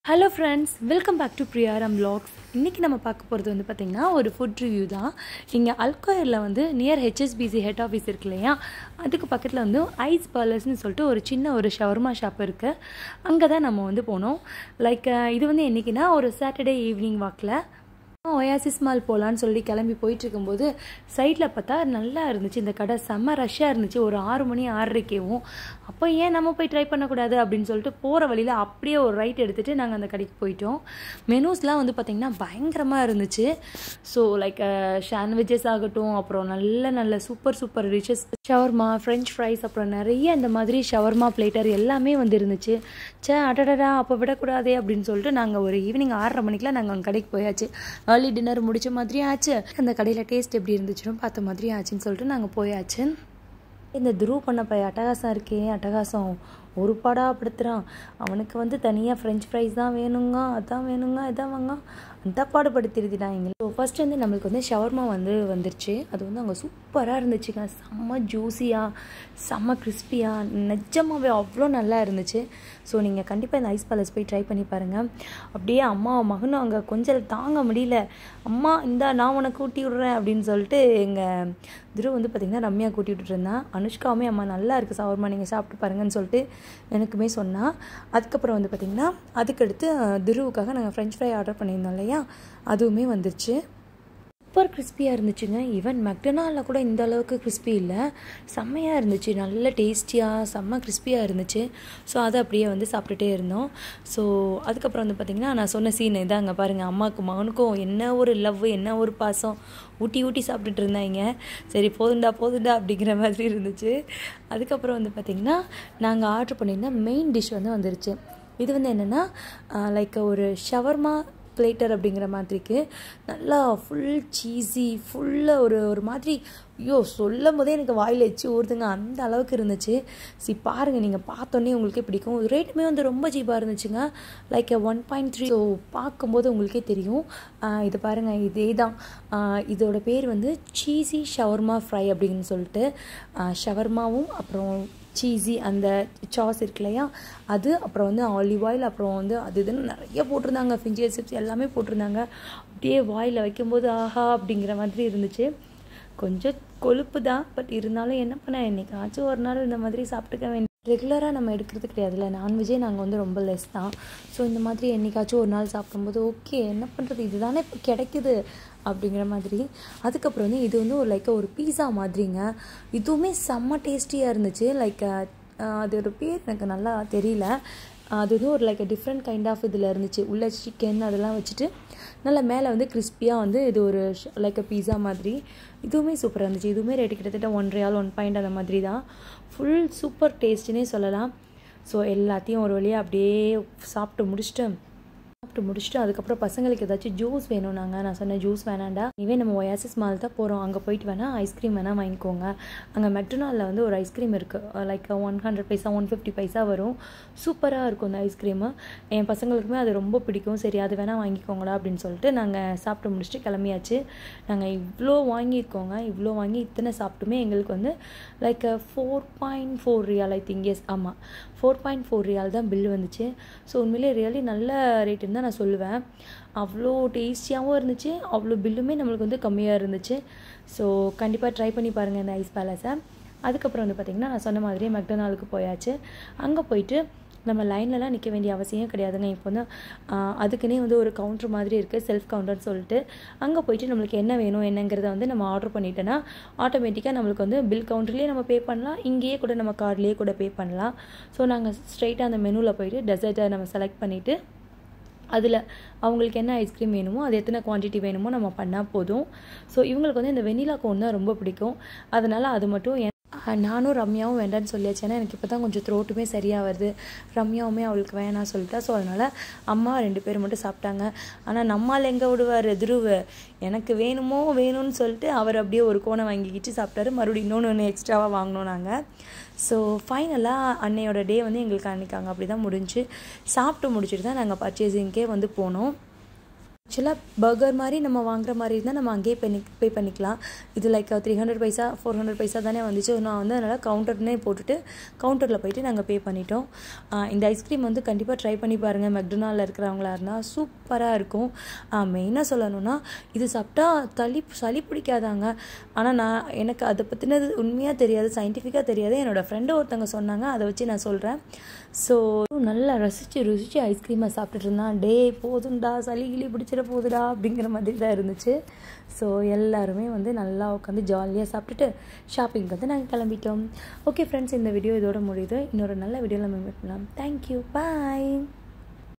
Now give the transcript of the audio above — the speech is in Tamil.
hello friends welcome back to பிரியாரம் vlogs இன்றைக்கி நம்ம பார்க்க போகிறது வந்து பார்த்திங்கன்னா ஒரு ஃபுட் ரிவ்யூ தான் இங்கே அல்கோயரில் வந்து நியர் ஹெச்எஸ்பிசி ஹெட் ஆஃபீஸ் இருக்கு இல்லையா அதுக்கு பக்கத்தில் வந்து ஐஸ் பார்லர்ஸ்னு சொல்லிட்டு ஒரு சின்ன ஒரு ஷவர்மா ஷாப் இருக்குது அங்கே தான் நம்ம வந்து போனோம் லைக் இது வந்து என்றைக்குன்னா ஒரு சாட்டர்டே ஈவினிங் வாக்கில் ஒயாசிஸ் மால் போகலான்னு சொல்லி கிளம்பி போயிட்டு இருக்கும்போது சைடில் பார்த்தா நல்லா இருந்துச்சு இந்த கடை செம்ம ரஷ்ஷாக இருந்துச்சு ஒரு ஆறு மணி ஆறரைக்கேவும் அப்போ ஏன் நம்ம போய் ட்ரை பண்ணக்கூடாது அப்படின்னு சொல்லிட்டு போகிற வழியில் அப்படியே ஒரு ரைட் எடுத்துகிட்டு நாங்கள் அந்த கடைக்கு போயிட்டோம் மெனூஸ்லாம் வந்து பார்த்திங்கன்னா பயங்கரமாக இருந்துச்சு ஸோ லைக் சாண்ட்விச்சஸ் ஆகட்டும் அப்புறம் நல்ல நல்ல super super riches shawarma French fries அப்புறம் நிறைய இந்த மாதிரி ஷவர்மா பிளேட்டர் எல்லாமே வந்து இருந்துச்சு சே அடடடா அப்போ விடக்கூடாதே அப்படின்னு சொல்லிட்டு நாங்கள் ஒரு ஈவினிங் ஆறரை மணிக்கெலாம் நாங்கள் அங்கே கடைக்கு போயாச்சு ஏர்லி டின்னர் முடிச்ச மாதிரி ஆச்சு அந்த கடையில் டேஸ்ட் எப்படி இருந்துச்சுன்னு பார்த்த மாதிரி ஆச்சுன்னு சொல்லிட்டு நாங்கள் போயாச்சு இந்த துருவ் பண்ண பைய அட்டகாசம் இருக்கே அட்டகாசம் ஒரு பாடா படுத்துகிறான் அவனுக்கு வந்து தனியாக ஃப்ரெஞ்ச் ஃப்ரைஸ் தான் வேணுங்க அதான் வேணுங்க இதான் வாங்க அந்த பாடுபடுத்திருந்தான் எங்களுக்கு ஸோ ஃபஸ்ட் வந்து நம்மளுக்கு வந்து ஷவர்மா வந்து வந்துருச்சு அது வந்து அங்கே சூப்பராக இருந்துச்சுங்க செம்ம ஜூஸியாக செம்ம கிறிஸ்பியாக நிஜமாவே அவ்வளோ நல்லா இருந்துச்சு ஸோ நீங்கள் கண்டிப்பாக இந்த ஐஸ் பேலஸ் போய் ட்ரை பண்ணி பாருங்கள் அப்படியே அம்மா மகனும் அங்கே கொஞ்சம் தாங்க முடியல அம்மா இந்தா நான் உனக்கு கூட்டி விட்றேன் அப்படின்னு சொல்லிட்டு எங்கள் துருவ் வந்து பார்த்திங்கன்னா ரம்யா கூட்டி விட்டுட்டு இருந்தான் அனுஷ்காவுமே அம்மா நல்லா இருக்குது சவர்மா நீங்கள் சாப்பிட்டு பாருங்கன்னு சொல்லிட்டு எனக்குமே சொன்னால் அதுக்கப்புறம் வந்து பார்த்திங்கன்னா அதுக்கடுத்து துருவுக்காக நாங்கள் ஃப்ரெஞ்ச் ஃப்ரை ஆர்டர் பண்ணியிருந்தோம் இல்லையா அதுவுமே வந்துருச்சு சூப்பர் கிறிஸ்பியாக இருந்துச்சுங்க ஈவன் மெக்டனாலில் கூட இந்த அளவுக்கு கிறிஸ்பி இல்லை செம்மையாக இருந்துச்சு நல்ல டேஸ்டியாக செம்ம கிறிஸ்பியாக இருந்துச்சு ஸோ அதை அப்படியே வந்து சாப்பிட்டுட்டே இருந்தோம் ஸோ அதுக்கப்புறம் வந்து பார்த்திங்கன்னா நான் சொன்ன சீன் இதாங்க பாருங்கள் அம்மாவுக்கும் மகனுக்கும் என்ன ஒரு லவ் என்ன ஒரு பாசம் ஊட்டி ஊட்டி சாப்பிட்டுட்டு இருந்தாங்க சரி போதுண்டா போதுண்டா அப்படிங்கிற மாதிரி இருந்துச்சு அதுக்கப்புறம் வந்து பார்த்திங்கன்னா நாங்கள் ஆர்டர் பண்ணியிருந்த மெயின் டிஷ் வந்து வந்துருச்சு இது வந்து என்னென்னா லைக் ஒரு ஷவர்மா பிளேட்டர் அப்படிங்கிற மாதிரிக்கு நல்லா ஃபுல் சீஸி ஃபுல்லாக ஒரு ஒரு மாதிரி ஐயோ சொல்லும் போதே எனக்கு வாயில் வச்சு ஊறுதுங்க அந்த அளவுக்கு இருந்துச்சு சி பாருங்கள் நீங்கள் பார்த்தோன்னே உங்களுக்கே பிடிக்கும் ரேட்டுமே வந்து ரொம்ப சீப்பாக இருந்துச்சுங்க like one point three so பார்க்கும்போது உங்களுக்கே தெரியும் இது பாருங்கள் இதே தான் இதோட பேர் வந்து சீஸி ஷவர்மா ஃப்ரை அப்படின்னு சொல்லிட்டு ஷவர்மாவும் அப்புறம் சீஸி அந்த சாஸ் இருக்கு இல்லையா அது அப்புறம் வந்து ஆலிவ் ஆயில் அப்புறம் வந்து அது இதுன்னு நிறைய போட்டிருந்தாங்க ஃபிஞ்சியர் சிப்ஸ் எல்லாமே போட்டிருந்தாங்க அப்படியே வாயில் வைக்கும்போது ஆஹா அப்படிங்கிற மாதிரி இருந்துச்சு கொஞ்சம் கொழுப்பு தான் பட் இருந்தாலும் என்ன பண்ண என்னைக்காச்சும் ஒரு நாள் இந்த மாதிரி சாப்பிட்டுக்க வேண்டிய ரெகுலராக நம்ம எடுக்கிறது கிடையாதுல்ல நான்வெஜ்ஜே நாங்கள் வந்து ரொம்ப லெஸ் தான் ஸோ இந்த மாதிரி என்னைக்காச்சும் ஒரு நாள் சாப்பிடும்போது ஓகே என்ன பண்ணுறது இதுதானே இப்போ கிடைக்குது அப்படிங்கிற மாதிரி அதுக்கப்புறம் வந்து இது வந்து ஒரு லைக் ஒரு பீஸா மாதிரிங்க இதுவுமே செம்ம டேஸ்டியாக இருந்துச்சு லைக் அதோட பேர் எனக்கு நல்லா தெரியல அது வந்து ஒரு லைக் டிஃப்ரெண்ட் கைண்ட் ஆஃப் இதில் இருந்துச்சு உள்ள சிக்கன் அதெல்லாம் வச்சுட்டு நல்லா மேலே வந்து கிறிஸ்பியாக வந்து இது ஒரு லைக் பீஸா மாதிரி இதுவுமே சூப்பராக இருந்துச்சு இதுவுமே ரேட்டு கிட்டத்தட்ட ஒன் ரியால் ஒன் பாயிண்ட் அந்த மாதிரி தான் ஃபுல் சூப்பர் டேஸ்ட்டுன்னே சொல்லலாம் ஸோ எல்லாத்தையும் ஒரு வழியாக அப்படியே சாப்பிட்டு முடிச்சுட்டு சாப்பிட்டு முடிச்சுட்டு அதுக்கப்புறம் பசங்களுக்கு ஏதாச்சும் ஜூஸ் வேணும் நாங்கள் நான் சொன்னேன் ஜூஸ் வேணாண்டா இவே நம்ம ஒயாசிஸ் மால் தான் போகிறோம் அங்கே போயிட்டு வேணால் ஐஸ்கிரீம் வேணால் வாங்கிக்கோங்க அங்கே மெக்டொனாலில் வந்து ஒரு ஐஸ்கிரீம் இருக்குது like one hundred paisa one fifty paisa வரும் சூப்பராக இருக்கும் அந்த ஐஸ்கிரீமு என் பசங்களுக்குமே அது ரொம்ப பிடிக்கும் சரி அது வேணால் வாங்கிக்கோங்களா அப்படின்னு சொல்லிட்டு நாங்கள் சாப்பிட்டு முடிச்சுட்டு கிளம்பியாச்சு நாங்கள் இவ்வளோ வாங்கியிருக்கோங்க இவ்வளோ வாங்கி இத்தனை சாப்பிட்டுமே எங்களுக்கு வந்து like four point four rial I think yes ஆமாம் ஃபோர் பாயிண்ட் ஃபோர் ரியால் தான் பில் வந்துச்சு ஸோ உண்மையிலே ரியலி நல்ல ரேட்டுன்னு தான் நான் சொல்லுவேன் அவ்வளோ டேஸ்டியாகவும் இருந்துச்சு அவ்வளோ பில்லுமே நம்மளுக்கு வந்து கம்மியாக இருந்துச்சு ஸோ கண்டிப்பாக ட்ரை பண்ணி பாருங்கள் இந்த ஐஸ் பேலஸை அதுக்கப்புறம் வந்து பார்த்திங்கன்னா நான் சொன்ன மாதிரியே மெக்டொனாலுக்கு போயாச்சு அங்கே போயிட்டு நம்ம லைன்லலாம் நிற்க வேண்டிய அவசியம் கிடையாதுங்க இப்போ வந்து அதுக்குன்னே வந்து ஒரு கவுண்டர் மாதிரி இருக்குது செல்ஃப் கவுண்டர்னு சொல்லிட்டு அங்கே போயிட்டு நம்மளுக்கு என்ன வேணும் என்னங்கிறத வந்து நம்ம ஆர்டர் பண்ணிட்டோன்னா ஆட்டோமேட்டிக்காக நம்மளுக்கு வந்து பில் கவுண்டர்லேயே நம்ம பே பண்ணலாம் இங்கேயே கூட நம்ம கார்ட்லேயே கூட பே பண்ணலாம் ஸோ நாங்கள் ஸ்ட்ரைட்டாக அந்த மெனுவில் போயிட்டு டெசர்ட்டை நம்ம செலக்ட் பண்ணிவிட்டு அதில் அவங்களுக்கு என்ன ஐஸ்கிரீம் வேணுமோ அது எத்தனை குவான்டிட்டி வேணுமோ நம்ம பண்ணால் போதும் ஸோ இவங்களுக்கு வந்து இந்த வெனிலா கோன் தான் ரொம்ப பிடிக்கும் அதனால் அது மட்டும் நானும் ரம்யாவும் வேண்டான்னு சொல்லியாச்சு ஏன்னா எனக்கு இப்போ தான் கொஞ்சம் த்ரோட்டுமே சரியாக வருது ரம்யாவுமே அவளுக்கு வேணாம் சொல்லிட்டா ஸோ அதனால் அம்மா ரெண்டு பேர் மட்டும் சாப்பிட்டாங்க ஆனால் நம்மால் எங்கே விடுவார் துருவ எனக்கு வேணுமோ வேணும்னு சொல்லிட்டு அவர் அப்படியே ஒரு கோணை வாங்கிக்கிட்டு சாப்பிட்டாரு மறுபடியும் இன்னொன்று ஒன்று எக்ஸ்ட்ராவாக வாங்கினோம் நாங்கள் ஸோ ஃபைனலாக அன்னையோட டே வந்து எங்களுக்கு அன்றைக்காங்க அப்படி தான் முடிஞ்சு சாப்பிட்டு முடிச்சுட்டு தான் நாங்கள் பர்ச்சேசிங்க்கே வந்து போனோம் ஆக்சுவலாக பர்கர் மாதிரி நம்ம வாங்குற மாதிரி இருந்தால் நம்ம அங்கேயே பண்ணி பே பண்ணிக்கலாம் இது like three hundred paisa four hundred paisa தானே வந்துச்சு நான் வந்து அதனால் கவுண்டர்னே போட்டுட்டு கவுண்டரில் போயிட்டு நாங்கள் பே பண்ணிட்டோம் இந்த ஐஸ்கிரீம் வந்து கண்டிப்பாக ட்ரை பண்ணி பாருங்கள் மெக்டொனாலில் இருக்கிறவங்களா இருந்தால் சூப்பராக இருக்கும் மெயினாக சொல்லணும்னா இது சாப்பிட்டா தளி சளி பிடிக்காதாங்க ஆனால் நான் எனக்கு அதை பற்றினது உண்மையாக தெரியாது சயின்டிஃபிக்காக தெரியாது என்னோடய ஃப்ரெண்டு ஒருத்தவங்க சொன்னாங்க அதை வச்சு நான் சொல்கிறேன் ஸோ நல்லா ரசித்து ருசித்து ஐஸ்கிரீமை சாப்பிட்டுட்டு இருந்தான் டே போதும்டா சளி கிளி பிடிச்சிட போகுதுடா அப்படிங்கிற மாதிரி தான் இருந்துச்சு ஸோ எல்லாருமே வந்து நல்லா உட்காந்து ஜாலியாக சாப்பிட்டுட்டு ஷாப்பிங் வந்து நாங்கள் கிளம்பிட்டோம் ஓகே ஃப்ரெண்ட்ஸ் இந்த வீடியோ இதோட முடியுது இன்னொரு நல்ல வீடியோவில் நம்ம மீட் பண்ணலாம் தேங்க்யூ பாய்